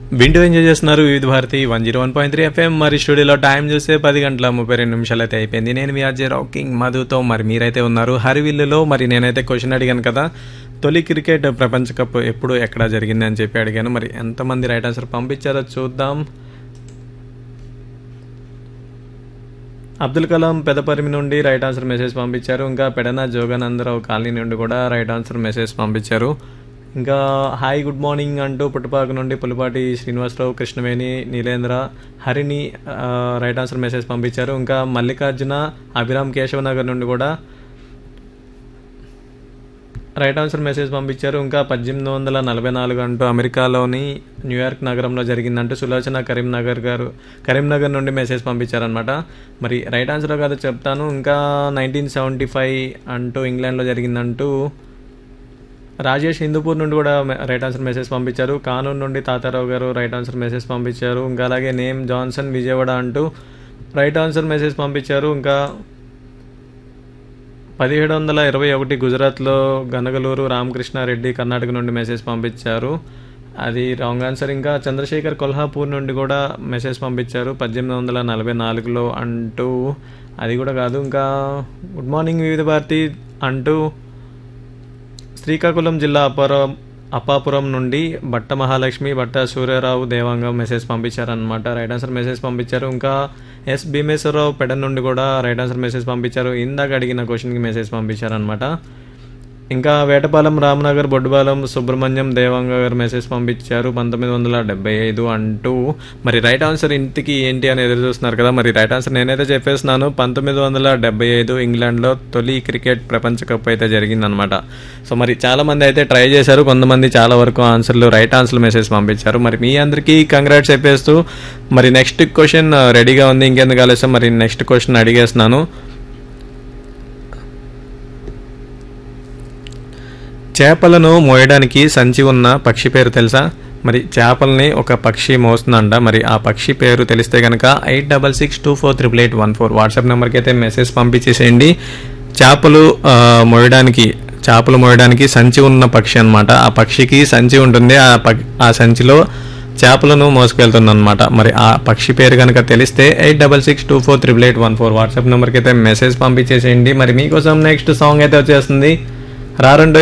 వింటూ ఎంజాయ్ చేస్తున్నారు Vividh Bharati one zero one point three FM మరి స్టూడియోలో టైం చూస్తే పది గంటల ముప్పై రెండు నిమిషాలు అయితే అయిపోయింది నేను మీ అజయ్ రాకింగ్ మధుతో మరి మీరైతే ఉన్నారు హరివిల్లులో మరి నేనైతే క్వశ్చన్ అడిగాను కదా తొలి క్రికెట్ ప్రపంచ కప్ ఎప్పుడు ఎక్కడ జరిగింది అని చెప్పి అడిగాను మరి ఎంతమంది రైట్ ఆన్సర్ పంపించారో చూద్దాం అబ్దుల్ కలాం పెదపరిమి నుండి రైట్ ఆన్సర్ మెసేజ్ పంపించారు ఇంకా పెడన జోగానందరావు కాలనీ నుండి కూడా రైట్ ఆన్సర్ మెసేజ్ పంపించారు ఇంకా హాయ్ గుడ్ మార్నింగ్ అంటూ పుట్టుపాక నుండి పులిపాటి శ్రీనివాసరావు కృష్ణవేణి నీలేంద్ర హరిని ఆ, రైట్ ఆన్సర్ మెసేజ్ పంపించారు ఇంకా మల్లికార్జున అభిరామ్ కేశవనగర్ నుండి కూడా రైట్ ఆన్సర్ మెసేజ్ పంపించారు ఇంకా పద్దెనిమిది వందల నలభై నాలుగు అంటూ అమెరికాలోని న్యూయార్క్ నగరంలో జరిగిందంటూ సులోచన కరీంనగర్ గారు కరీంనగర్ నుండి మెసేజ్ పంపించారనమాట మరి రైట్ ఆన్సర్ కాదు చెప్తాను ఇంకా నైన్టీన్ సెవెంటీ ఫైవ్ అంటూ ఇంగ్లాండ్లో జరిగిందంటూ రాజేష్ హిందూపూర్ నుండి కూడా మె- రైట్ ఆన్సర్ మెసేజ్ పంపించారు కానూన్ నుండి తాతారావు గారు రైట్ ఆన్సర్ మెసేజ్ పంపించారు ఇంకా అలాగే నేమ్ జాన్సన్ విజయవాడ అంటూ రైట్ ఆన్సర్ మెసేజ్ పంపించారు ఇంకా పదిహేడు వందల ఇరవై ఒకటి గుజరాత్లో గనగలూరు రామకృష్ణారెడ్డి కర్ణాటక నుండి మెసేజ్ పంపించారు అది రాంగ్ ఆన్సర్ ఇంకా చంద్రశేఖర్ కొల్హాపూర్ నుండి కూడా మెసేజ్ పంపించారు పద్దెనిమిది వందల నలభై నాలుగులో అంటూ అది కూడా కాదు ఇంకా గుడ్ మార్నింగ్ వివిధ భారతి అంటూ శ్రీకాకుళం జిల్లా అప్పారం అప్పాపురం నుండి బట్ట మహాలక్ష్మి బట్ట సూర్యారావు దేవాంగం మెసేజ్ పంపించారనమాట రైట్ ఆన్సర్ మెసేజ్ పంపించారు ఇంకా ఎస్ భీమేశ్వరరావు పెడ నుండి కూడా రైట్ ఆన్సర్ మెసేజ్ పంపించారు ఇందాక అడిగిన క్వశ్చన్కి మెసేజ్ పంపించారనమాట ఇంకా వేటపాలెం రామనగర్ బొడ్డుపాలెం సుబ్రహ్మణ్యం దేవాంగ గారు మెసేజ్ పంపించారు పంతొమ్మిది వందల డెబ్బై ఐదు అంటూ మరి రైట్ ఆన్సర్ ఇంటికి ఏంటి అని ఎదురు చూస్తున్నారు కదా మరి రైట్ ఆన్సర్ నేనైతే చెప్పేస్తున్నాను పంతొమ్మిది వందల డెబ్బై ఐదు ఇంగ్లాండ్లో తొలి క్రికెట్ ప్రపంచ కప్ అయితే జరిగిందనమాట సో మరి చాలా మంది అయితే ట్రై చేశారు కొంతమంది చాలా వరకు ఆన్సర్లు రైట్ ఆన్సర్ మెసేజ్ పంపించారు మరి మీ అందరికీ కంగ్రాట్స్ చెప్పేస్తూ మరి నెక్స్ట్ క్వశ్చన్ రెడీగా ఉంది ఇంకెందుకు ఆలస్యం మరి నెక్స్ట్ క్వశ్చన్ అడిగేస్తున్నాను చేపలను మోయడానికి సంచి ఉన్న పక్షి పేరు తెలుసా మరి చేపల్ని ఒక పక్షి మోస్తుందంట మరి ఆ పక్షి పేరు తెలిస్తే కనుక eight double six two four triple eight one four WhatsApp నెంబర్కి అయితే మెసేజ్ పంపించేసేయండి చేపలు ఆ, మోయడానికి చేపలు మోయడానికి సంచి ఉన్న పక్షి అన్నమాట ఆ పక్షికి సంచి ఉంటుంది ఆ పక్- ఆ సంచిలో చేపలను మోసుకెళ్తుంది అనమాట మరి ఆ పక్షి పేరు కనుక తెలిస్తే eight double six two four triple eight one four WhatsApp నెంబర్కి అయితే మెసేజ్ పంపించేసేయండి మరి మీకోసం నెక్స్ట్ సాంగ్ అయితే వచ్చేస్తుంది రారండో